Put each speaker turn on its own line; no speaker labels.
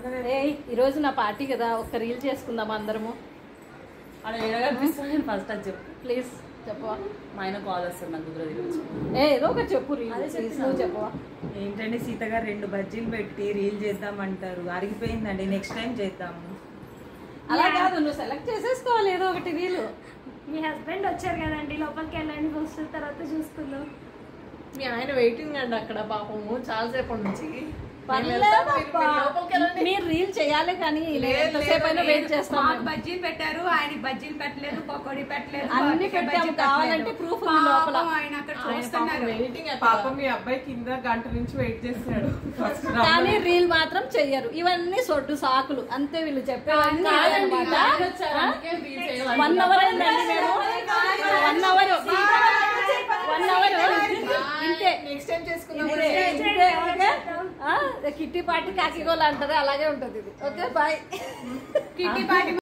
ఏయ్ ఈరోజు నా పార్టీ కదా ఒక్క రీల్ చేసుకుందాం అందరము
అలా ఏడ కనిపిస్తుంది నేను ఫస్ట్ అది చెప్పు
ప్లీజ్ చెప్పవా
మా ఆయన కాల్ వస్తుంది నాకు కుదరదు ఈరోజు
ఏ ఏదో ఒకటి చెప్పు రీల్ ప్లీజ్ నువ్వు చెప్పవా
ఏంటంటే సీత గారు రెండు బజ్జీలు పెట్టి రీల్ చేద్దామంటారు అరిగిపోయిందండి నెక్స్ట్ టైం చేద్దాము
అలా కాదు నువ్వు సెలెక్ట్ చేసేసుకోవాలి ఏదో ఒకటి రీల్
మీ హస్బెండ్ వచ్చారు కదండి లోపలికి వెళ్ళండి వస్తున్న తర్వాత చూసుకుందాం
మీ ఆయన వెయిటింగ్ అండి అక్కడ పాపము చాలాసేపు నుంచి
పర్లేదబ్బా. మీరు రీల్ చేయాలి కానీ నేను ఎంతసేపు అయినా వెయిట్ చేస్తాను
మాకు బజ్జీలు పెట్టారు ఆయన బజ్జీలు పెట్టలేదు పకోడీ పెట్టలేదు
అన్ని
బజ్జీ
పెట్టాము
పెట్టలేదు.
కావాలంటే ప్రూఫ్ ఉంది లోపల
పాపం ఆయన అక్కడ చూస్తున్నారు
వెయిటింగ్ పాపం మీ అబ్బాయి కింద గంట నుంచి వెయిట్ చేస్తున్నాడు ఫస్ట్
కానీ రీల్ మాత్రం చెయ్యరు ఇవన్నీ సొడ్డు సాకులు అంతే వీళ్ళు చెప్పేవన్నీ వన్ అవర్ అయిందండి మేము వన్ అవర్ వన్ అవర్ ఇంతే
నెక్స్ట్ టైం చేసుకుందాం
ఇంతే ఇంతే ఓకే ఆ, కిట్టి పార్టీ కాకిగోలు అంటారు అలాగే ఉంటుంది ఇది ఓకే బాయ్
కిట్టి పార్టీ